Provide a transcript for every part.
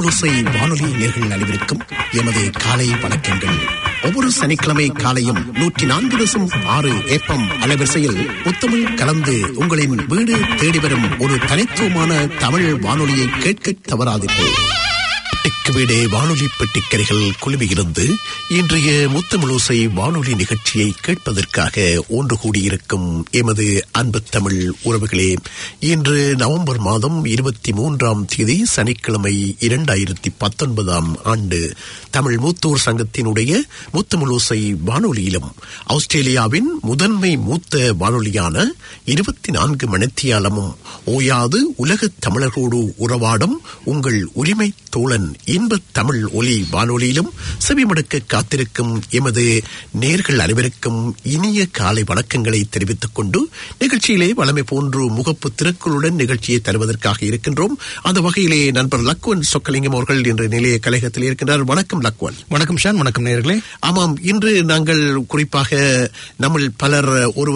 முத்தமிழோசை வானொலி நேர்கள் அனைவருக்கும் எமது காலை வணக்கங்கள் ஒவ்வொரு சனிக்கிழமை காலையும் நூற்றி நான்கு தசம் ஆறு ஏப்பம் அலைவரிசையில் முத்தமிழ் கலந்து உங்களின் வீடு தேடி வரும் ஒரு தனித்துவமான தமிழ் வானொலியை கேட்க தவறாதீர்கள் பெட்டிக்கு வீடே வானொலி பெட்டிக்கரைகள் குழுமியிருந்து இன்றைய முத்தமிழோசை வானொலி நிகழ்ச்சியை கேட்பதற்காக ஒன்று கூடியிருக்கும் எமது அன்பு தமிழ் உறவுகளே இன்று நவம்பர் மாதம் இருபத்தி மூன்றாம் தேதி சனிக்கிழமை இரண்டாயிரத்தி பத்தொன்பதாம் ஆண்டு தமிழ் மூத்தோர் சங்கத்தினுடைய முத்தமிழோசை வானொலியிலும் ஆஸ்திரேலியாவின் முதன்மை மூத்த வானொலியான இருபத்தி நான்கு மணித்தியாலமும் ஓயாது உலகத் தமிழர்களோடு உறவாடும் உங்கள் உரிமை தோழன் இன்பத் தமிழ் ஒலி வானொலியிலும் செவிமடுக்க காத்திருக்கும் எமது நேர்கள் அனைவருக்கும் இனிய காலை வணக்கங்களை தெரிவித்துக் கொண்டு நிகழ்ச்சியிலே வளமை போன்று முகப்பு திருக்குளுடன் நிகழ்ச்சியை தருவதற்காக இருக்கின்றோம் அந்த வகையிலே நண்பர் லக்வன் சொக்கலிங்கம் அவர்கள் இன்று நிலைய கழகத்தில் இருக்கின்றார் வணக்கம் லக்வன் வணக்கம் ஷான் வணக்கம் நேர்களே ஆமாம் இன்று நாங்கள் குறிப்பாக நம்மில் பலர்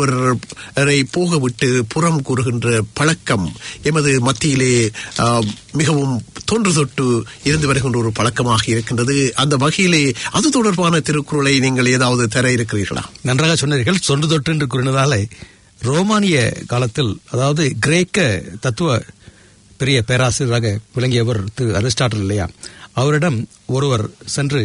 ஒருவரை போக விட்டு புறம் கூறுகின்ற பழக்கம் எமது மத்தியிலே ஆ, மிகவும் தொன்று தொட்டு இருந்து வருகின்ற ஒரு பழக்கமாக இருக்கின்றது அந்த வகையிலே அது தொடர்பான திருக்குறளை நீங்கள் ஏதாவது தர இருக்கிறீர்களா நன்றாக சொன்னீர்கள் சொன்று தொட்டு என்று கூறினதாலே ரோமானிய காலத்தில் அதாவது கிரேக்க தத்துவ பெரிய பேராசிரியராக விளங்கியவர் திரு அரிஸ்டாட்டில் இல்லையா அவரிடம் ஒருவர் சென்று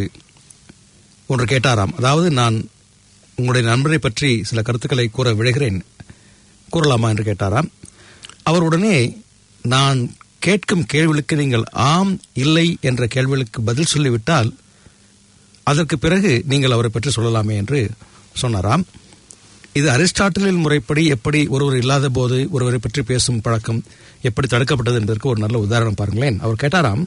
ஒன்று கேட்டாராம் அதாவது நான் உங்களுடைய நண்பரை பற்றி சில கருத்துக்களை கூற விழைகிறேன் கூறலாமா என்று கேட்டாராம் அவர் உடனே நான் கேட்கும் கேள்விகளுக்கு நீங்கள் ஆம் இல்லை என்ற கேள்விகளுக்கு பதில் சொல்லிவிட்டால் அதற்கு பிறகு நீங்கள் அவரை பற்றி சொல்லலாமே என்று சொன்னாராம் இது அரிஸ்டாட்டிலின் முறைப்படி எப்படி ஒருவர் இல்லாத போது ஒருவரை பற்றி பேசும் பழக்கம் எப்படி தடுக்கப்பட்டது என்பதற்கு ஒரு நல்ல உதாரணம் பாருங்களேன் அவர் கேட்டாராம்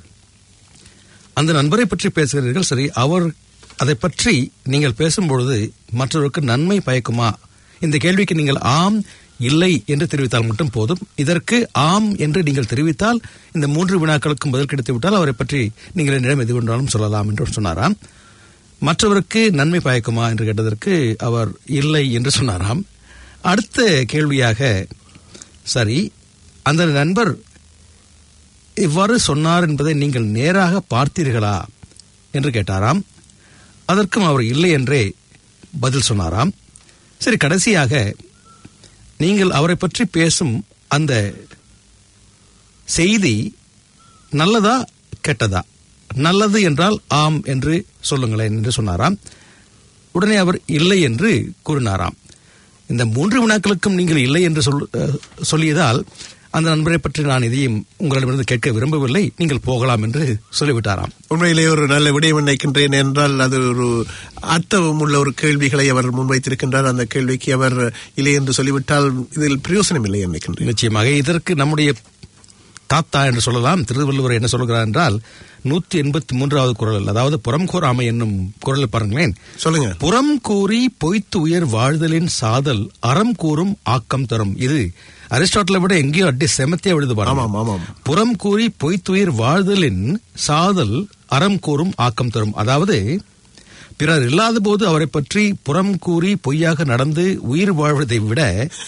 அந்த நண்பரை பற்றி பேசுகிறீர்கள் சரி அவர் அதை பற்றி நீங்கள் பேசும்பொழுது மற்றவருக்கு நன்மை பயக்குமா இந்த கேள்விக்கு நீங்கள் ஆம் இல்லை என்று தெரிவித்தால் மட்டும் போதும் இதற்கு ஆம் என்று நீங்கள் தெரிவித்தால் இந்த மூன்று வினாக்களுக்கும் பதில் கிடைத்து விட்டால் அவரை பற்றி நீங்கள் என்னிடம் எது கொண்டாலும் சொல்லலாம் என்று சொன்னாராம் மற்றவருக்கு நன்மை பயக்குமா என்று கேட்டதற்கு அவர் இல்லை என்று சொன்னாராம் அடுத்த கேள்வியாக சரி அந்த நண்பர் இவ்வாறு சொன்னார் என்பதை நீங்கள் நேராக பார்த்தீர்களா என்று கேட்டாராம் அதற்கும் அவர் இல்லை என்றே பதில் சொன்னாராம் சரி கடைசியாக நீங்கள் அவரை பற்றி பேசும் அந்த செய்தி நல்லதா கெட்டதா நல்லது என்றால் ஆம் என்று சொல்லுங்களேன் என்று சொன்னாராம் உடனே அவர் இல்லை என்று கூறினாராம் இந்த மூன்று வினாக்களுக்கும் நீங்கள் இல்லை என்று சொல் அஹ், சொல்லியதால் அந்த நண்பரை பற்றி நான் இதையும் உங்களிடமிருந்து கேட்க விரும்பவில்லை நீங்கள் போகலாம் என்று சொல்லிவிட்டாராம் உண்மையிலே ஒரு நல்ல விடயம் நினைக்கின்றேன் என்றால் அது ஒரு அர்த்தம் உள்ள ஒரு கேள்விகளை அவர் முன்வைத்திருக்கின்றார் அந்த கேள்விக்கு அவர் இல்லை என்று சொல்லிவிட்டால் இதில் பிரயோசனம் இல்லை நினைக்கின்றேன் நிச்சயமாக இதற்கு நம்முடைய தாத்தா என்று சொல்லலாம் திருவள்ளுவர் என்ன சொல்கிறார் என்றால் நூற்றி எண்பத்தி மூன்றாவது குரல் அதாவது புறம் கூறாமை என்னும் குரல் பாருங்களேன் சொல்லுங்க புறம் கூறி பொய்த்து உயர் வாழ்தலின் சாதல் அறம் கூறும் ஆக்கம் தரும் இது அரிஸ்டாட்டிலை விட எங்கேயோ அடி செமத்தியா விழுது பாருங்க. ஆமாம் ஆமாம் புறம் கூறி பொய்த்துயிர் வாழ்தலின் சாதல் அறம் கூறும் ஆக்கம் தரும் அதாவது பிறர் இல்லாத போது அவரை பற்றி புறம் கூறி பொய்யாக நடந்து உயிர் வாழ்வதை விட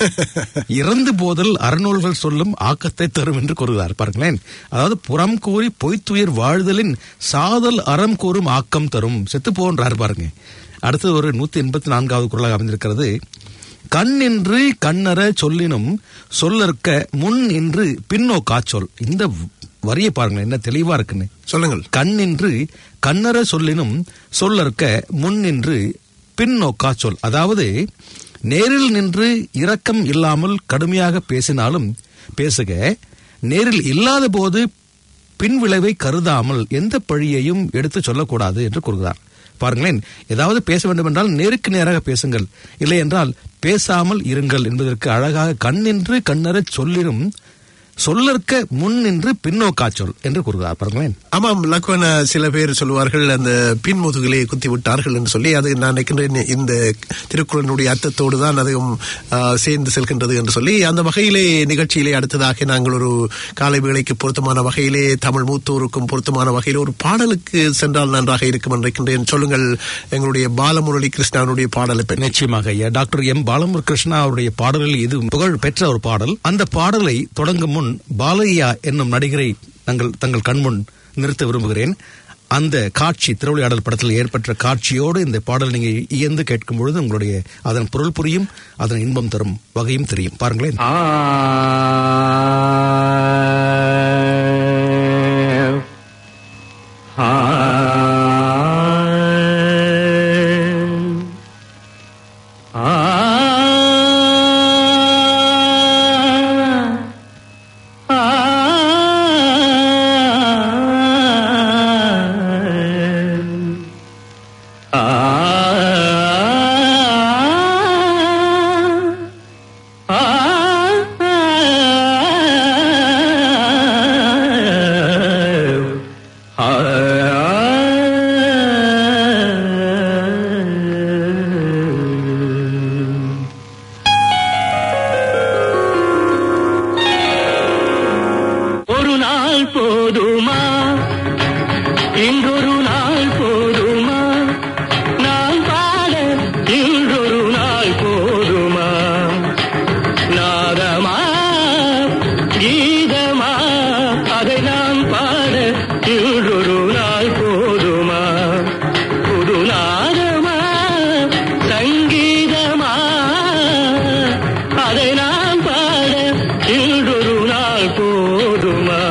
இறந்து போதல் அறநூல்கள் சொல்லும் ஆக்கத்தை தரும் என்று கூறுகிறார் பாருங்களேன் அதாவது புறம் கூறி பொய்த்துயிர் வாழ்தலின் சாதல் அறம் கூறும் ஆக்கம் தரும் செத்து போன்றார் பாருங்க அடுத்து ஒரு நூத்தி எண்பத்தி நான்காவது குரலாக அமைந்திருக்கிறது கண் என்று கண்ணற சொல்லினும் சொல்லற்க முன் என்று பின்னோக்கா சொல் இந்த வரியை பாருங்களேன் என்ன தெளிவா இருக்குன்னு சொல்லுங்கள் கண் நின்று கண்ணற சொல்லினும் சொல்லற்க முன் நின்று பின்னோக்கா சொல் அதாவது நேரில் நின்று இரக்கம் இல்லாமல் கடுமையாக பேசினாலும் பேசுக நேரில் இல்லாத போது பின் விளைவை கருதாமல் எந்த பழியையும் எடுத்து சொல்லக்கூடாது என்று கூறுகிறார் பாருங்களேன் ஏதாவது பேச வேண்டும் என்றால் நேருக்கு நேராக பேசுங்கள் இல்லை என்றால் பேசாமல் இருங்கள் என்பதற்கு அழகாக கண் நின்று கண்ணறச் சொல்லினும் சொல்லற்க முன் நின்று பின்னோக்கா சொல் என்று கூறுகிறார் பாருங்களேன் ஆமாம் லக்வன சில பேர் சொல்லுவார்கள் அந்த பின்முதுகிலே குத்தி விட்டார்கள் என்று சொல்லி அது நான் நினைக்கின்றேன் இந்த திருக்குறளினுடைய அர்த்தத்தோடு தான் அதுவும் ஆ, சேர்ந்து செல்கின்றது என்று சொல்லி அந்த வகையிலே நிகழ்ச்சியிலே அடுத்ததாக நாங்கள் ஒரு காலை வேளைக்கு பொருத்தமான வகையிலே தமிழ் மூத்தோருக்கும் பொருத்தமான வகையில் ஒரு பாடலுக்கு சென்றால் நன்றாக இருக்கும் என்று நினைக்கின்றேன் சொல்லுங்கள் எங்களுடைய பாலமுரளி கிருஷ்ணனுடைய பாடலை பெற்று நிச்சயமாக ஐயா டாக்டர் எம் பாலமுரு கிருஷ்ணா அவருடைய பாடலில் இது புகழ் பெற்ற ஒரு பாடல் அந்த பாடலை தொடங்கும் முன் பாலையா என்னும் நடிகரை தங்கள் தங்கள் கண்முன் நிறுத்த விரும்புகிறேன் அந்த காட்சி திருவிளையாடல் படத்தில் ஏற்பட்ட காட்சியோடு இந்த பாடல் நீங்க இயந்து கேட்கும் பொழுது உங்களுடைய அதன் பொருள் புரியும் அதன் இன்பம் தரும் வகையும் தெரியும் பாருங்களேன் ஒரு நாள் போதுமா இன்றொரு நாள் போதுமா நான் பாட இன்றொரு நாள் போதுமா நாதமா கீதமா அதை நான் பாட இன்றொரு நாள் போதுமா புது நாதமா சங்கீதமா அதை நான் பாட இன்றொரு நாள் போதுமா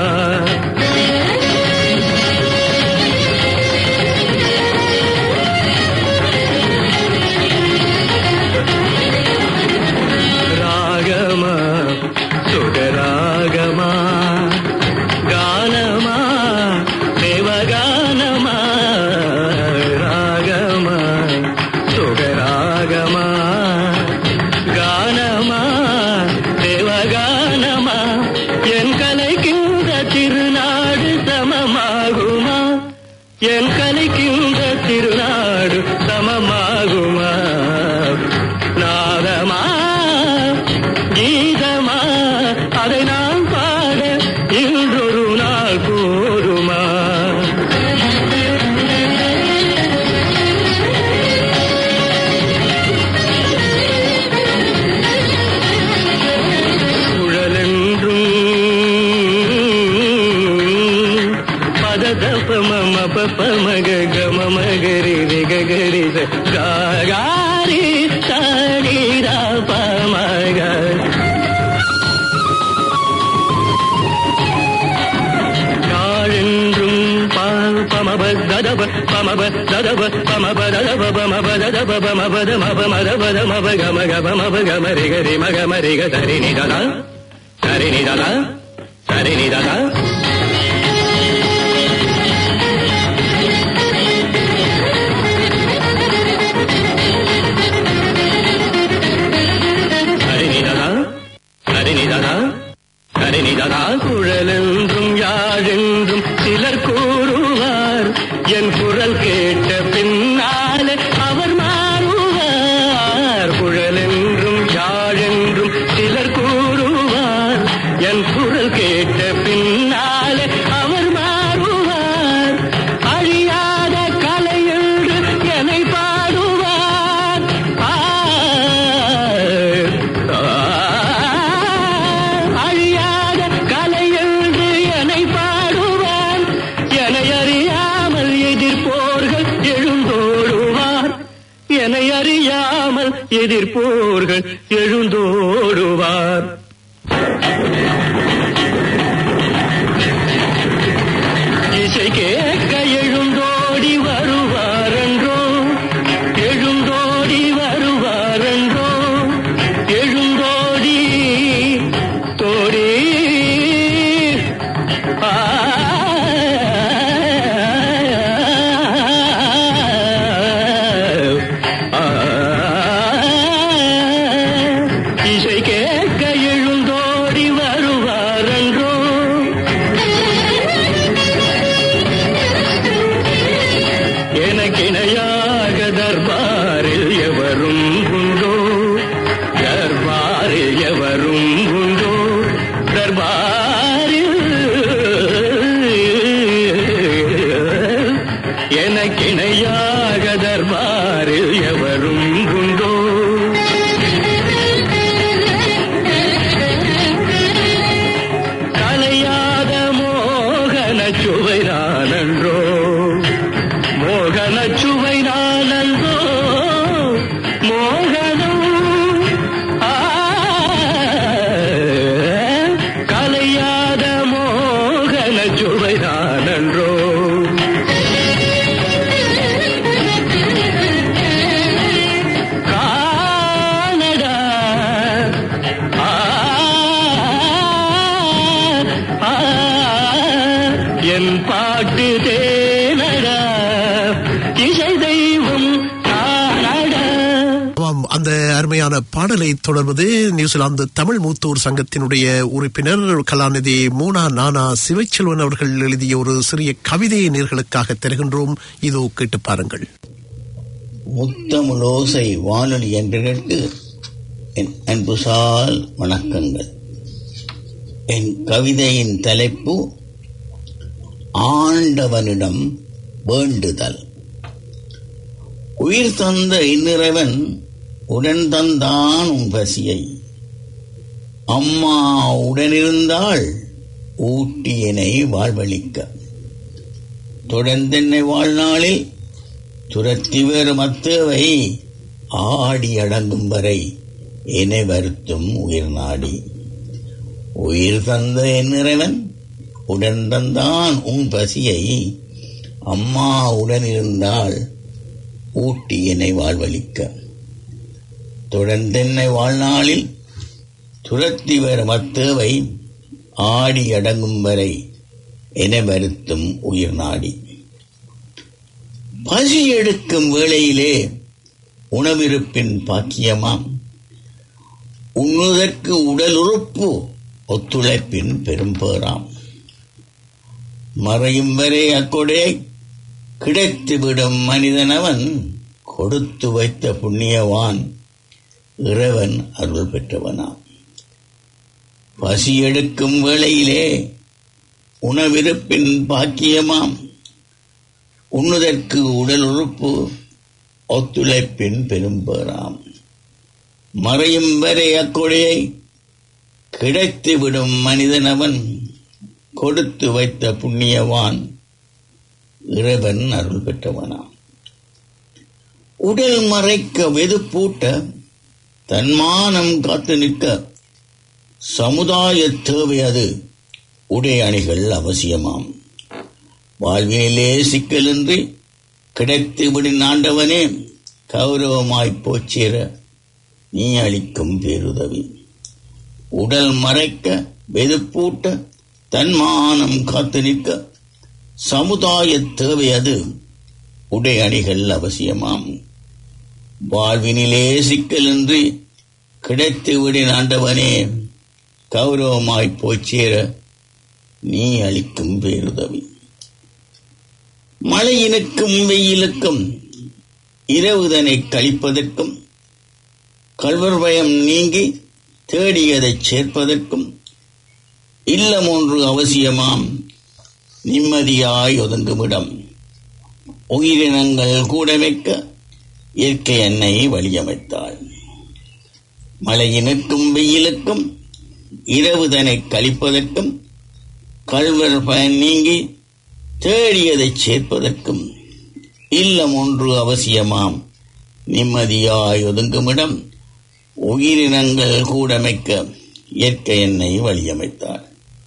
ராகமா சுகராகமா கானமா தேவகானமா ராகமா சுகராகமா கானமா தேவகானமா என் கலைக்கின்ற திருநாடு சமமாகுமா என் கலைக்கின்ற திருநாடு சமமாகுமா நாதமா கீதமா அதை நான் பாட இன்றொரு நாள் போருமா குழலென்றும் பததப மம பப மக கம மகரி ரிகரி காரி தனிரா பமக யாழென்றும் பால் பமப ததப பமப ததப பமப ததப பமப ததப பமபத மப மதபத மப கம கம மப கம ரிகரி மக மரிக சரி நிததா சரி நிததா சரி நிததா சரிநிதா சரிநிதா சரிநிதா குழலென்றும் யாழென்றும் சிலர் கூறுவார் என் குரல் கேட்ட பின்னாலே அவர் மாறுவார் குழலென்றும் யாழென்றும் சிலர் கூறுவார் என் குரல் கேட்ட பின்னாலே அவர் மாறுவார் அழியாத கலை என்று என்னை பாடுவார் ஆ, ஆ, அழியாத கலை என்று என்னை பாடுவார் என்னை அறியாமல் எதிர்ப்போர்கள் எழுந்தோடுவார் என்னை அறியாமல் எதிர்ப்போர்கள் எழுந்தோடுவார் இசை கேட்க எழுந்தோடி வருவாரென்றோ எழுந்தோடி வருவாரென்றோ எழுந்தோடி தோடி ஆ, ஆ, இசை கேட்க எழுந்தோடி வருவார் அருமையான பாடலை தொடர்வது நியூசிலாந்து தமிழ் மூத்தோர் சங்கத்தினுடைய உறுப்பினர் கலாநிதி மூனா நானா சிவச்செல்வன் அவர்கள் எழுதிய ஒரு சிறிய கவிதையை நேர்களுக்காக தருகின்றோம் இதோ கேட்டு பாருங்கள் முத்தமுலோசை வானொலி என்றிற்கு என் அன்புசால் வணக்கங்கள் என் கவிதையின் தலைப்பு ஆண்டவனிடம் வேண்டுதல் உயிர் தந்த இந்நிறைவன் உடன் தந்தான் உன் பசியை அம்மா உடனிருந்தால் ஊட்டியனை வாழ்வழிக்க தொடர்ந்தென்னை வாழ்நாளில் துரத்தி வரும் அத்தேவை ஆடி அடங்கும் வரை என்னை வருத்தும் உயிர் நாடி உயிர் தந்த என் இறைவன் உடன் தந்தான் உன் பசியை அம்மா உடன் இருந்தால் ஊட்டி என்னை வாழ்வழிக்க தொடர்ந்தென்னை வாழ்நாளில் துரத்தி வரும் அத்தேவை ஆடி அடங்கும் வரை என வருத்தும் உயிர் நாடி பசி எடுக்கும் வேளையிலே உணவிருப்பின் பாக்கியமாம் உண்ணுதற்கு உடல் உறுப்பு ஒத்துழைப்பின் பெரும்பேறாம் மறையும் வரை அக்கொடை கிடைத்துவிடும் மனிதனவன் கொடுத்து வைத்த புண்ணியவான் இறைவன் அருள் பெற்றவனாம் பசி எடுக்கும் வேளையிலே உணவிருப்பின் பாக்கியமாம் உண்ணுதற்கு உடல் உறுப்பு ஒத்துழைப்பின் பெரும்பேறாம் மறையும் வரை அக்கொடையை கிடைத்துவிடும் மனிதனவன் கொடுத்து வைத்த புண்ணியவான் இறைவன் அருள் பெற்றவனாம் உடல் மறைக்க வெதுப்பூட்ட தன்மானம் காத்து நிற்க சமுதாய தேவை அது உடை அணிகள் அவசியமாம் வாழ்வினிலே சிக்கலின்றி கிடைத்து விடும் ஆண்டவனே கௌரவமாய் போச்சேர நீ அளிக்கும் பேருதவி உடல் மறைக்க வெதுப்பூட்ட தன்மானம் காத்து நிற்க சமுதாய தேவை அது உடை அணிகள் அவசியமாம் வாழ்வினிலே சிக்கலின்றி கிடைத்து விடின் ஆண்டவனே கௌரவமாய் போச்சேர நீ அளிக்கும் பேருதவி மழையினுக்கும் வெயிலுக்கும் இரவுதனை கழிப்பதற்கும் கல்வர் பயம் நீங்கி தேடியதைச் சேர்ப்பதற்கும் இல்லம் ஒன்று அவசியமாம் நிம்மதியாய் ஒதுங்குமிடம் உயிரினங்கள் கூடமைக்க இயற்கை எண்ணெய் வழியமைத்தாள் மழையினுக்கும் வெயிலுக்கும் இரவுதனை கழிப்பதற்கும் கல்வர் பயன் நீங்கி தேடியதைச் சேர்ப்பதற்கும் இல்லம் ஒன்று அவசியமாம் நிம்மதியாய் ஒதுங்குமிடம் உயிரினங்கள் கூடமைக்க இயற்கை எண்ணெய் வழியமைத்தார்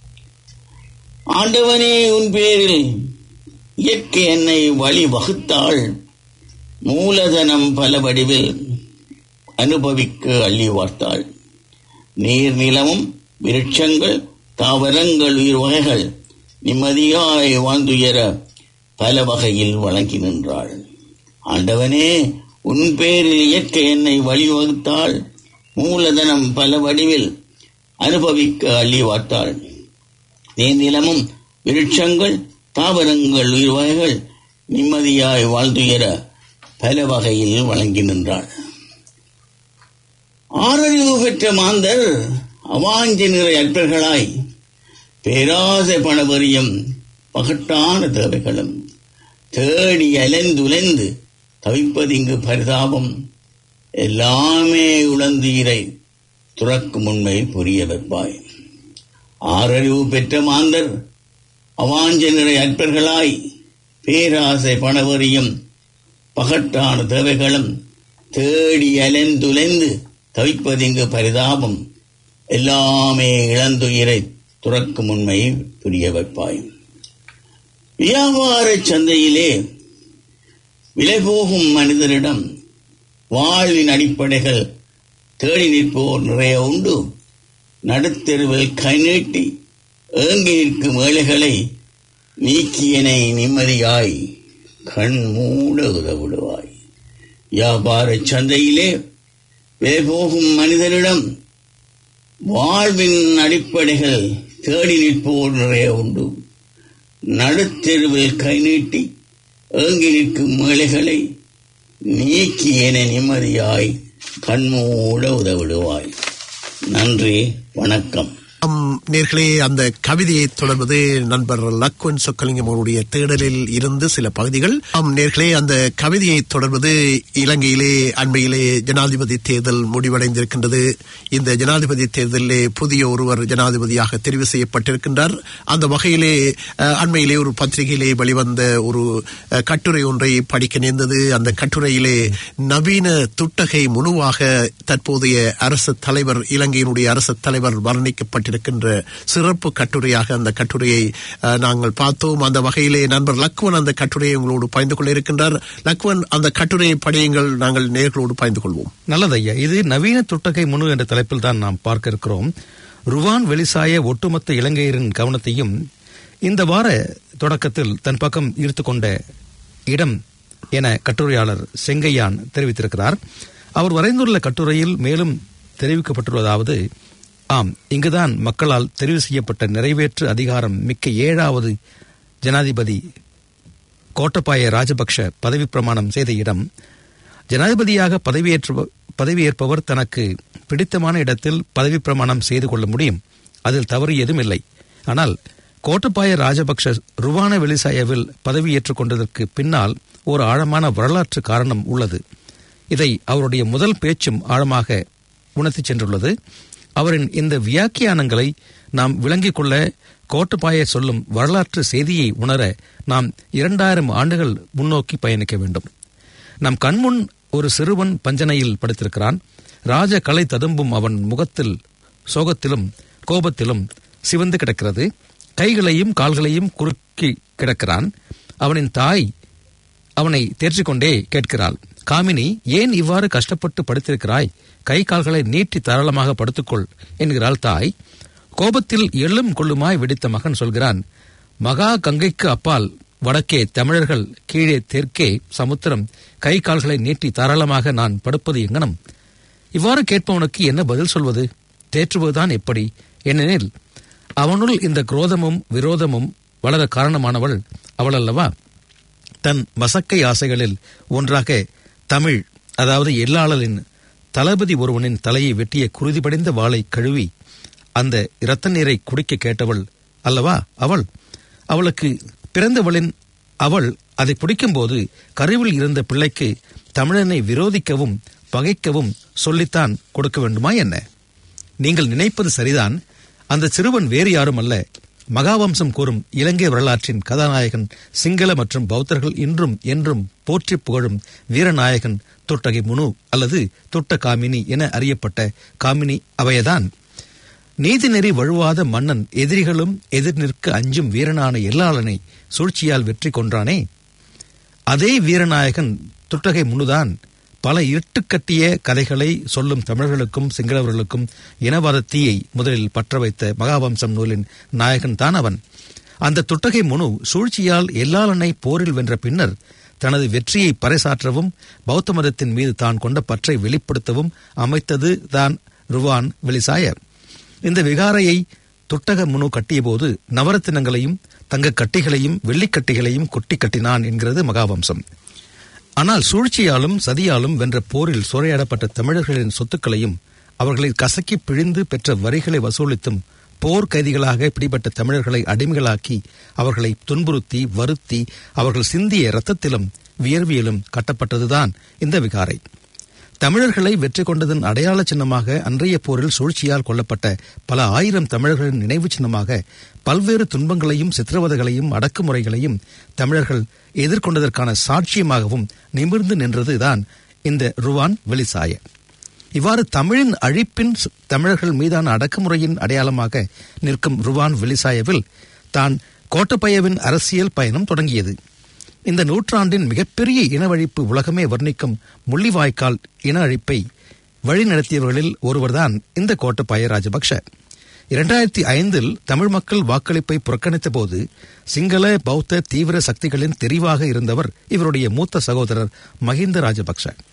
ஆண்டவனே உன் பேரில் இயற்கை எண்ணெய் வழி வகுத்தாள் மூலதனம் பல வடிவில் அனுபவிக்க அள்ளி வார்த்தாள் நீர் நிலமும் விருட்சங்கள் தாவரங்கள் உயிர் வகைகள் நிம்மதியாய் வாழ்ந்துயர பல வகையில் வழங்கி நின்றாள் ஆண்டவனே உன் பேரில் இயற்கை என்னை வழிவகுத்தாள் மூலதனம் பல வடிவில் அனுபவிக்க அள்ளி வார்த்தாள் தேனிலமும் விருட்சங்கள் தாவரங்கள் உயிர் வகைகள் நிம்மதியாய் வாழ்ந்துயர பல வகையில் வழங்கி நின்றாள் ஆறறிவு பெற்ற மாந்தர் அவாஞ்சி நிறை அற்பர்களாய் பேராசை பணவரியம் பகட்டான தேவைகளும் தேடி அலைந்துலைந்து தவிப்பதிங்கு பரிதாபம் எல்லாமே உழந்தீரை துறக்கும் உண்மை புரிய வைப்பாய் ஆறறிவு பெற்ற மாந்தர் அவாஞ்ச நிறை அற்பர்களாய் பேராசை பணவரியும் பகட்டான தேவைகளும் தேடி அலைந்துலைந்து தவிப்பதிங்கு பரிதாபம் எல்லாமே இழந்துயிரை துறக்கும் உண்மை புரிய வைப்பாய் வியாபார சந்தையிலே விலை போகும் மனிதரிடம் வாழ்வின் அடிப்படைகள் தேடி நிற்போர் நிறைய உண்டு நடுத்தெருவில் கை நீட்டி ஏங்கி நிற்கும் ஏழைகளை நீக்கியனை நிம்மதியாய் கண் மூட உதவிடுவாய் வியாபார சந்தையிலே விலை போகும் மனிதரிடம் வாழ்வின் அடிப்படைகள் தேடி நிற்போர் நிறைய உண்டு நடுத்தெருவில் கை நீட்டி ஏங்கி நிற்கும் ஏழைகளை நீக்கி என நிம்மதியாய் கண்மூட உதவிடுவாய் நன்றி வணக்கம் ஆம், நேர்களே அந்த கவிதையை தொடர்வது நண்பர் லக்வன் சொக்கலிங்கம் அவருடைய தேடலில் இருந்து சில பகுதிகள் ஆம் நேர்களே அந்த கவிதையை தொடர்வது இலங்கையிலே அண்மையிலே ஜனாதிபதி தேர்தல் முடிவடைந்திருக்கின்றது இந்த ஜனாதிபதி தேர்தலிலே புதிய ஒருவர் ஜனாதிபதியாக தெரிவு செய்யப்பட்டிருக்கின்றார் அந்த வகையிலே அஹ், அண்மையிலே ஒரு பத்திரிகையிலே வெளிவந்த ஒரு அஹ், கட்டுரை ஒன்றை படிக்க நேர்ந்தது அந்த கட்டுரையிலே நவீன துட்டகை முழுவாக தற்போதைய அரசு தலைவர் இலங்கையினுடைய அரசு தலைவர் வர்ணிக்கப்பட்டிருக்கின்ற சிறப்பு கட்டுரையாக அந்த கட்டுரையை அஹ், நாங்கள் பார்த்தோம் அந்த வகையிலே நண்பர் லக்வன் அந்த கட்டுரையை உங்களோடு பகிர்ந்து கொள்ள இருக்கின்றார் லக்வன் அந்த கட்டுரையை படியுங்கள் நாங்கள் நேர்களோடு பகிர்ந்து கொள்வோம் நல்லது ஐயா இது நவீன துட்டகை முனு என்ற தலைப்பில் தான் நாம் பார்க்க இருக்கிறோம் ருவான் வெளிசாய ஒட்டுமொத்த இலங்கையரின் கவனத்தையும் இந்த வார தொடக்கத்தில் தன் பக்கம் ஈர்த்து கொண்ட இடம் என கட்டுரையாளர் செங்கையான் தெரிவித்திருக்கிறார் அவர் வரைந்துள்ள கட்டுரையில் மேலும் தெரிவிக்கப்பட்டுள்ளதாவது ஆம் இங்குதான் மக்களால் தெரிவு செய்யப்பட்ட நிறைவேற்று அதிகாரம் மிக்க ஏழாவது ஜனாதிபதி கோட்டபாய ராஜபக்ஷ பதவி பிரமாணம் செய்த இடம் ஜனாதிபதியாக பதவியேற்று பதவியேற்பவர் தனக்கு பிடித்தமான இடத்தில் பதவி பிரமாணம் செய்து கொள்ள முடியும் அதில் தவறு ஏதும் இல்லை ஆனால் கோட்டபாய ராஜபக்ஷ ருவான வெளிசாயவில் பதவியேற்றுக் கொண்டதற்கு பின்னால் ஒரு ஆழமான வரலாற்று காரணம் உள்ளது இதை அவருடைய முதல் பேச்சும் ஆழமாக உணர்த்திச் சென்றுள்ளது அவரின் இந்த வியாக்கியானங்களை நாம் விளங்கிக் கொள்ள கோட்டபாய சொல்லும் வரலாற்று செய்தியை உணர நாம் இரண்டாயிரம் ஆண்டுகள் முன்னோக்கி பயணிக்க வேண்டும் நம் கண்முன் ஒரு சிறுவன் பஞ்சனையில் படுத்திருக்கிறான் ராஜ கலை ததும்பும் அவன் முகத்தில் சோகத்திலும் கோபத்திலும் சிவந்து கிடக்கிறது கைகளையும் கால்களையும் குறுக்கி கிடக்கிறான் அவனின் தாய் அவனை தேர்ச்சிக்கொண்டே கேட்கிறாள் காமினி ஏன் இவ்வாறு கஷ்டப்பட்டு படுத்திருக்கிறாய் கை கால்களை நீட்டி தாராளமாக படுத்துக்கொள் என்கிறாள் தாய் கோபத்தில் எள்ளும் கொள்ளுமாய் வெடித்த மகன் சொல்கிறான் மகா கங்கைக்கு அப்பால் வடக்கே தமிழர்கள் கீழே தெற்கே சமுத்திரம் கை கால்களை நீட்டி தாராளமாக நான் படுப்பது எங்கனம் இவ்வாறு கேட்பவனுக்கு என்ன பதில் சொல்வது தேற்றுவதுதான் எப்படி ஏனெனில் அவனுள் இந்த குரோதமும் விரோதமும் வளர காரணமானவள் அவள் அல்லவா தன் மசக்கை ஆசைகளில் ஒன்றாக தமிழ் அதாவது எல்லாளரின் தளபதி ஒருவனின் தலையை வெட்டிய குருதிபடைந்த வாளை கழுவி அந்த இரத்த நீரை குடிக்க கேட்டவள் அல்லவா அவள் அவளுக்கு பிறந்தவளின் அவள் அதை குடிக்கும்போது கருவில் இருந்த பிள்ளைக்கு தமிழனை விரோதிக்கவும் பகைக்கவும் சொல்லித்தான் கொடுக்க வேண்டுமா என்ன நீங்கள் நினைப்பது சரிதான் அந்த சிறுவன் வேறு யாரும் அல்ல மகாவம்சம் கூறும் இலங்கை வரலாற்றின் கதாநாயகன் சிங்கள மற்றும் பௌத்தர்கள் இன்றும் என்றும் போற்றி புகழும் வீரநாயகன் தொட்டகை முனு அல்லது தொட்ட காமினி என அறியப்பட்ட காமினி அவையதான் நீதிநெறி வழுவாத மன்னன் எதிரிகளும் எதிர் நிற்க அஞ்சும் வீரனான எல்லாளனை சூழ்ச்சியால் வெற்றி கொன்றானே அதே வீரநாயகன் துட்டகை முனுதான் பல இருட்டுக்கட்டிய கதைகளை சொல்லும் தமிழர்களுக்கும் சிங்களவர்களுக்கும் இனவாத தீயை முதலில் பற்ற வைத்த மகாவம்சம் நூலின் நாயகன் தான் அவன் அந்த துட்டகை முனு சூழ்ச்சியால் எல்லாளனை போரில் வென்ற பின்னர் தனது வெற்றியை பறைசாற்றவும் பௌத்த மதத்தின் மீது தான் கொண்ட பற்றை வெளிப்படுத்தவும் அமைத்தது தான் ருவான் வெளிசாய இந்த விகாரையை துட்டக முனு கட்டியபோது நவரத்தினங்களையும் தங்கக் கட்டிகளையும் வெள்ளிக்கட்டிகளையும் கொட்டி கட்டினான் என்கிறது மகாவம்சம் ஆனால் சூழ்ச்சியாலும் சதியாலும் வென்ற போரில் சூறையாடப்பட்ட தமிழர்களின் சொத்துக்களையும் அவர்களை கசக்கி பிழிந்து பெற்ற வரிகளை வசூலித்தும் போர் கைதிகளாக பிடிபட்ட தமிழர்களை அடிமைகளாக்கி அவர்களை துன்புறுத்தி வருத்தி அவர்கள் சிந்திய இரத்தத்திலும் வியர்வியலும் கட்டப்பட்டதுதான் இந்த விகாரை தமிழர்களை வெற்றி கொண்டதன் அடையாள சின்னமாக அன்றைய போரில் சூழ்ச்சியால் கொல்லப்பட்ட பல ஆயிரம் தமிழர்களின் நினைவு சின்னமாக பல்வேறு துன்பங்களையும் சித்திரவதைகளையும் அடக்குமுறைகளையும் தமிழர்கள் எதிர்கொண்டதற்கான சாட்சியமாகவும் நிமிர்ந்து நின்றதுதான் இந்த ருவான் வெளிசாய இவ்வாறு தமிழின் அழிப்பின் ச- தமிழர்கள் மீதான அடக்குமுறையின் அடையாளமாக நிற்கும் ருவான் வெளிசாயவில் தான் கோட்டபயவின் அரசியல் பயணம் தொடங்கியது இந்த நூற்றாண்டின் மிகப்பெரிய இனவழிப்பு உலகமே வர்ணிக்கும் முள்ளிவாய்க்கால் இன அழிப்பை வழிநடத்தியவர்களில் ஒருவர்தான் இந்த கோட்டபாய ராஜபக்ஷ இரண்டாயிரத்தி ஐந்தில் தமிழ் மக்கள் வாக்களிப்பை புறக்கணித்த போது சிங்கள பௌத்த தீவிர சக்திகளின் தெரிவாக இருந்தவர் இவருடைய மூத்த சகோதரர் மஹிந்த ராஜபக்ஷ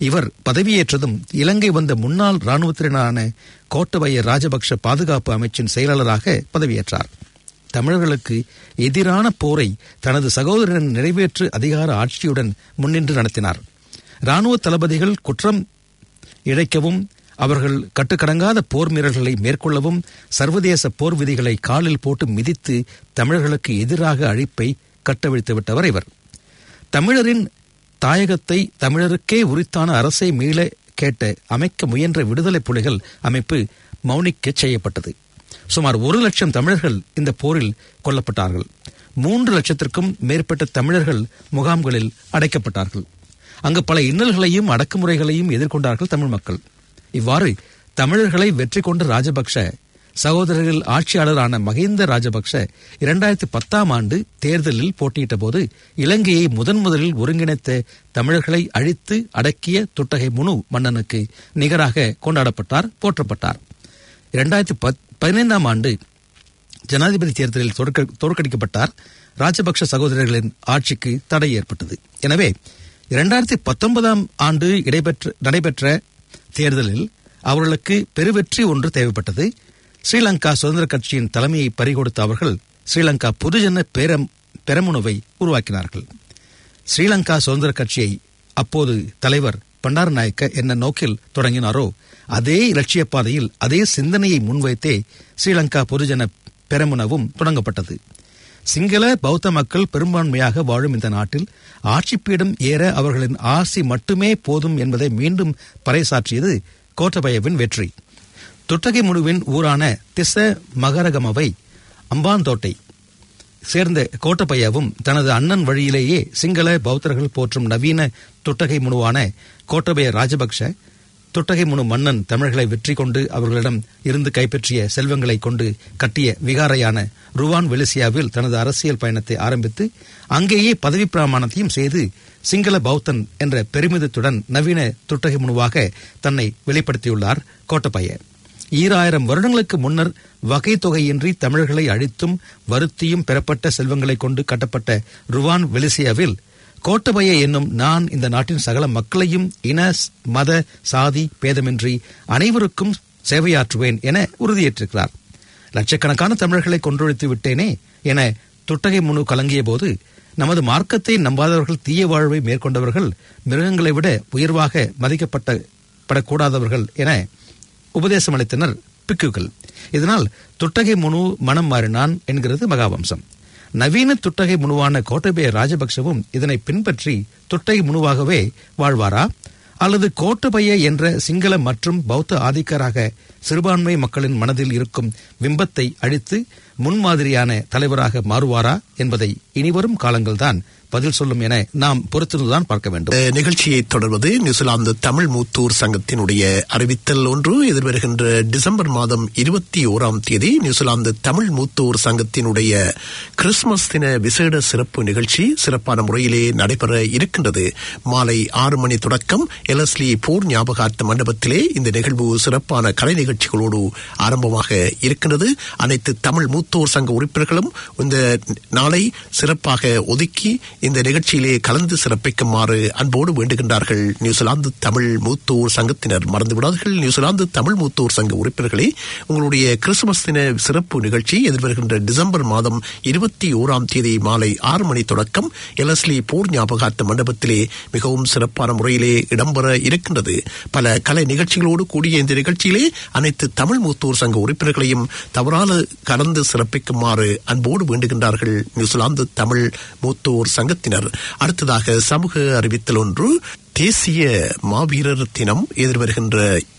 இவர் பதவியேற்றதும் இலங்கை வந்த முன்னாள் இராணுவத்தினரான கோட்டபய ராஜபக்ஷ பாதுகாப்பு அமைச்சின் செயலாளராக பதவியேற்றார் தமிழர்களுக்கு எதிரான போரை தனது சகோதரன் நிறைவேற்று அதிகார ஆட்சியுடன் முன்னின்று நடத்தினார் இராணுவ தளபதிகள் குற்றம் இழைக்கவும் அவர்கள் கட்டுக்கடங்காத போர் மீறல்களை மேற்கொள்ளவும் சர்வதேச போர் விதிகளை காலில் போட்டு மிதித்து தமிழர்களுக்கு எதிராக அழிப்பை கட்டவிழ்த்து விட்டவர் இவர் தமிழரின் தாயகத்தை தமிழருக்கே உரித்தான அரசை மீள கேட்ட அமைக்க முயன்ற விடுதலை புலிகள் அமைப்பு மௌனிக்க செய்யப்பட்டது சுமார் ஒரு லட்சம் தமிழர்கள் இந்த போரில் கொல்லப்பட்டார்கள் மூன்று லட்சத்திற்கும் மேற்பட்ட தமிழர்கள் முகாம்களில் அடைக்கப்பட்டார்கள் அங்கு பல இன்னல்களையும் அடக்குமுறைகளையும் எதிர்கொண்டார்கள் தமிழ் மக்கள் இவ்வாறு தமிழர்களை வெற்றி கொண்ட ராஜபக்ஷ சகோதரர்கள் ஆட்சியாளரான மகிந்த ராஜபக்ஷ இரண்டாயிரத்தி பத்தாம் ஆண்டு தேர்தலில் போட்டியிட்ட போது இலங்கையை முதன் முதலில் ஒருங்கிணைத்த தமிழர்களை அழித்து அடக்கிய துட்டகை முனு மன்னனுக்கு நிகராக கொண்டாடப்பட்டார் போற்றப்பட்டார் இரண்டாயிரத்தி பதினைந்தாம் ஆண்டு ஜனாதிபதி தேர்தலில் தோற்க- தோற்கடிக்கப்பட்டார் ராஜபக்ஷ சகோதரர்களின் ஆட்சிக்கு தடை ஏற்பட்டது எனவே இரண்டாயிரத்தி பத்தொன்பதாம் ஆண்டு இடைபெற்ற நடைபெற்ற தேர்தலில் அவர்களுக்கு பெருவெற்றி ஒன்று தேவைப்பட்டது ஸ்ரீலங்கா சுதந்திர கட்சியின் தலைமையை பறிகொடுத்த அவர்கள் ஸ்ரீலங்கா பொதுஜன பேரம் பெரமுனவை உருவாக்கினார்கள் ஸ்ரீலங்கா சுதந்திர கட்சியை அப்போது தலைவர் பண்டாரநாயக்க என்ன நோக்கில் தொடங்கினாரோ அதே இலட்சிய பாதையில் அதே சிந்தனையை முன்வைத்தே ஸ்ரீலங்கா பொதுஜன பெரமுனவும் தொடங்கப்பட்டது சிங்கள பௌத்த மக்கள் பெரும்பான்மையாக வாழும் இந்த நாட்டில் ஆட்சிப்பீடம் ஏற அவர்களின் ஆசி மட்டுமே போதும் என்பதை மீண்டும் பறைசாற்றியது கோட்டபயவின் வெற்றி துட்டகை முழுவின் ஊரான திச மகரகமவை அம்பாந்தோட்டை சேர்ந்த கோட்டபையாவும் தனது அண்ணன் வழியிலேயே சிங்கள பௌத்தர்கள் போற்றும் நவீன துட்டகை முனுவான கோட்டபய ராஜபக்ஷ துட்டகை முனு மன்னன் தமிழர்களை வெற்றி கொண்டு அவர்களிடம் இருந்து கைப்பற்றிய செல்வங்களை கொண்டு கட்டிய விகாரையான ருவான் வெலிசியாவில் தனது அரசியல் பயணத்தை ஆரம்பித்து அங்கேயே பதவி பிரமாணத்தையும் செய்து சிங்கள பௌத்தன் என்ற பெருமிதத்துடன் நவீன துட்டகை முனுவாக தன்னை வெளிப்படுத்தியுள்ளார் கோட்டபய ஈராயிரம் வருடங்களுக்கு முன்னர் வகை தொகையின்றி தமிழர்களை அழித்தும் வருத்தியும் பெறப்பட்ட செல்வங்களை கொண்டு கட்டப்பட்ட ருவான் வெலிசியாவில் கோட்டபய என்னும் நான் இந்த நாட்டின் சகல மக்களையும் இன மத சாதி பேதமின்றி அனைவருக்கும் சேவையாற்றுவேன் என உறுதியேற்றிருக்கிறார் லட்சக்கணக்கான தமிழர்களை கொன்றொழித்து விட்டேனே என துட்டகை முனு கலங்கிய போது நமது மார்க்கத்தை நம்பாதவர்கள் தீய வாழ்வை மேற்கொண்டவர்கள் மிருகங்களை விட உயர்வாக மதிக்கப்பட்ட படக்கூடாதவர்கள் என உபதேசம் அளித்தனர் பிக்குகள் இதனால் துட்டகை முனு மனம் மாறினான் என்கிறது மகாவம்சம் நவீன துட்டகை முனுவான கோட்டபய ராஜபக்சவும் இதனை பின்பற்றி துட்டகை முனுவாகவே வாழ்வாரா அல்லது கோட்டபய என்ற சிங்கள மற்றும் பௌத்த ஆதிக்கராக சிறுபான்மை மக்களின் மனதில் இருக்கும் பிம்பத்தை அழித்து முன்மாதிரியான தலைவராக மாறுவாரா என்பதை இனிவரும் காலங்கள்தான் பதில் சொல்லும் என நாம் பொறுத்திருந்துதான் பார்க்க வேண்டும் இந்த நிகழ்ச்சியை தொடர்வது நியூசிலாந்து தமிழ் மூத்தூர் சங்கத்தினுடைய அறிவித்தல் ஒன்று எதிர்வருகின்ற டிசம்பர் மாதம் இருபத்தி ஓராம் தேதி நியூசிலாந்து தமிழ் மூத்தூர் சங்கத்தினுடைய கிறிஸ்துமஸ் தின விசேட சிறப்பு நிகழ்ச்சி சிறப்பான முறையிலே நடைபெற இருக்கின்றது மாலை ஆறு மணி தொடக்கம் எலஸ்லி போர் ஞாபகார்த்த மண்டபத்திலே இந்த நிகழ்வு சிறப்பான கலை நிகழ்ச்சிகளோடு ஆரம்பமாக இருக்கின்றது அனைத்து தமிழ் மூத்தோர் சங்க உறுப்பினர்களும் இந்த நாளை சிறப்பாக ஒதுக்கி இந்த நிகழ்ச்சியிலே கலந்து சிறப்பிக்குமாறு அன்போடு வேண்டுகின்றார்கள் நியூசிலாந்து தமிழ் மூத்தோர் சங்கத்தினர் மறந்துவிடாதீர்கள் நியூசிலாந்து தமிழ் மூத்தோர் சங்க உறுப்பினர்களே உங்களுடைய கிறிஸ்துமஸ் தின சிறப்பு நிகழ்ச்சி எதிர்வருகின்ற டிசம்பர் மாதம் இருபத்தி ஓராம் தேதி மாலை ஆறு மணி தொடக்கம் எலஸ்லி போர் ஞாபகார்த்த மண்டபத்திலே மிகவும் சிறப்பான முறையிலே இடம்பெற இருக்கின்றது பல கலை நிகழ்ச்சிகளோடு கூடிய இந்த நிகழ்ச்சியிலே அனைத்து தமிழ் மூத்தோர் சங்க உறுப்பினர்களையும் தவறாது கலந்து சிறப்பிக்குமாறு அன்போடு வேண்டுகின்றார்கள் நியூசிலாந்து தமிழ் மூத்தோர் சங்கத்தினர் அடுத்ததாக சமூக அறிவித்தல் ஒன்று தேசிய மாவீரர் தினம் எதிர்வருகின்ற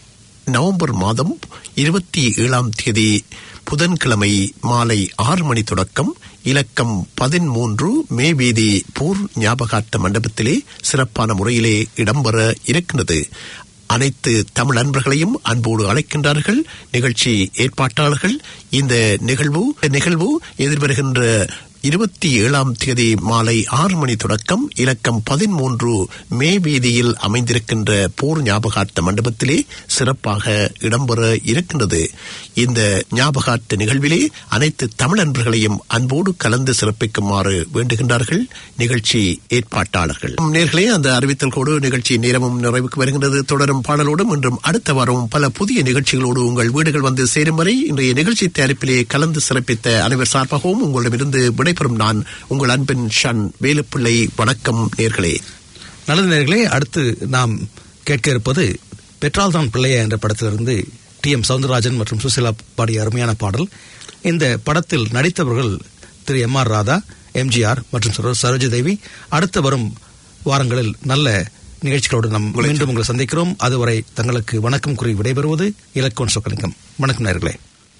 நவம்பர் மாதம் இருபத்தி ஏழாம் தேதி புதன்கிழமை மாலை ஆறு மணி தொடக்கம் இலக்கம் பதிமூன்று மே வீதி போர் ஞாபகார்த்த மண்டபத்திலே சிறப்பான முறையிலே இடம்பெற இருக்கின்றது அனைத்து தமிழ் அன்பர்களையும் அன்போடு அழைக்கின்றார்கள் நிகழ்ச்சி ஏற்பாட்டாளர்கள் இந்த நிகழ்வு நிகழ்வு எதிர்வருகின்ற இருபத்தி ஏழாம் தேதி மாலை ஆறு மணி தொடக்கம் இலக்கம் பதிமூன்று மே வீதியில் அமைந்திருக்கின்ற போர் ஞாபகார்த்த மண்டபத்திலே சிறப்பாக இடம்பெற இருக்கின்றது இந்த ஞாபகார்த்த நிகழ்விலே அனைத்து தமிழ் நண்பர்களையும் அன்போடு கலந்து சிறப்பிக்குமாறு வேண்டுகின்றார்கள் நிகழ்ச்சி ஏற்பாட்டாளர்கள் நேர்களே அந்த அறிவித்தல் கோடு நிகழ்ச்சி நேரமும் நிறைவுக்கு வருகின்றது தொடரும் பாடலோடும் இன்றும் அடுத்த வாரம் பல புதிய நிகழ்ச்சிகளோடு உங்கள் வீடுகள் வந்து சேரும் வரை இன்றைய நிகழ்ச்சி தயாரிப்பிலே கலந்து சிறப்பித்த அனைவர் சார்பாகவும் உங்களிடமிருந்து விடைபெறும் நான் உங்கள் அன்பின் ஷன் வேலுப்பிள்ளை வணக்கம் நேர்களே நல்லது நேர்களே அடுத்து நாம் கேட்க இருப்பது பெட்ரால் தான் பிள்ளையா என்ற படத்திலிருந்து டி எம் சவுந்தரராஜன் மற்றும் சுசிலா பாடிய அருமையான பாடல் இந்த படத்தில் நடித்தவர்கள் திரு எம் ஆர் ராதா எம்ஜிஆர் மற்றும் சரோ- சரோஜா தேவி அடுத்து வரும் வாரங்களில் நல்ல நிகழ்ச்சிகளோடு நாம் மீண்டும் உங்களை சந்திக்கிறோம் அதுவரை தங்களுக்கு வணக்கம் கூறி விடைபெறுவது இலக்கோன் சொக்கலிங்கம் வணக்கம் நேர்களே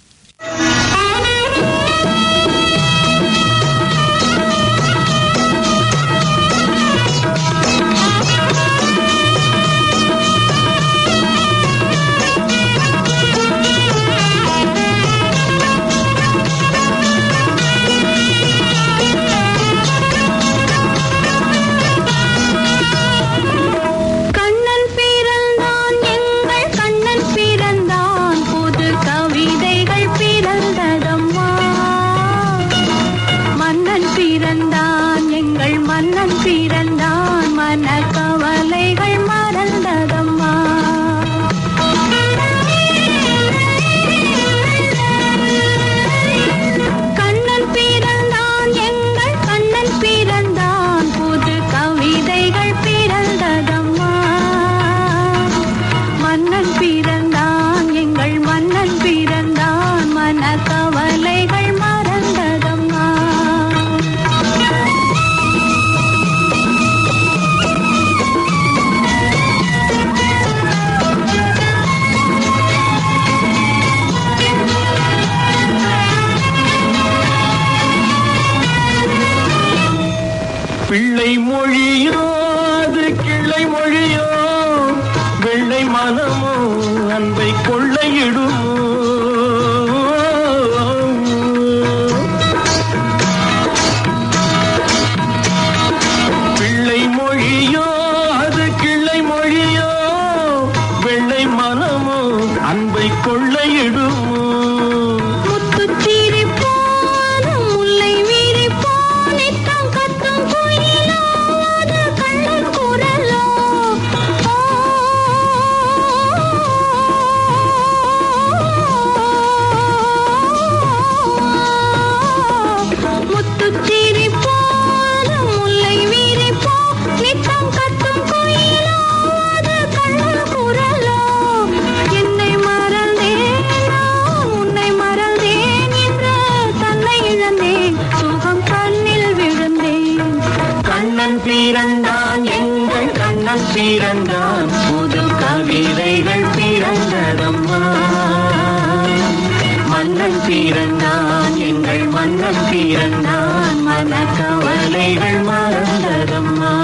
கண்ணன் பிறந்தான் எங்கள் கண்ணன் பிறந்தான் புது கவிதைகள் பிறந்ததம்மா மன்னன் பிறந்தான் எங்கள் மன்னன் பிறந்தான் மன கவலைகள் மறந்ததம்மா கண்ணன் பிறந்தான் எங்கள் கண்ணன் பிறந்தான் புது கவிதைகள் பிறந்ததம்மா மன்னன் பிறந்தான் எங்கள் மன்னன் பிறந்தான் மன கவலைகள் மறந்ததம்மா பிள்ளை மொழியோ அது கிள்ளை மொழியோ வெள்ளை மனமோ அன்பை கொள்ளையிடுமோ பிள்ளை மொழியோ அது கிள்ளை மொழியோ வெள்ளை மனமோ அன்பை கொள்ளையிடுமோ முத்துச்சீரி போன முல்லை வீரி போனித்தம் கத்தும் குயிலோ அது கண்ணன் குரலோ ஓ, முத்துச்சீரி போன முல்லை வீரி போ நித்தம் கத்தும் குயிலோ அது கண்ணன் குரலோ என்னை மறந்தேன் நான் உன்னை மறந்தேன் என்று தன்னை இழந்தேன் சுகம் கண்ணில் விழுந்தேன் கண்ணன் பிறந்தான் எங்கள் கண்ணன் பிறந்தான் புது கவிதைகள் பிறந்ததம்மா மன்னன் பிறந்தான் எங்கள் மன்னன் பிறந்தான் மன கவலைகள் மறந்ததம்மா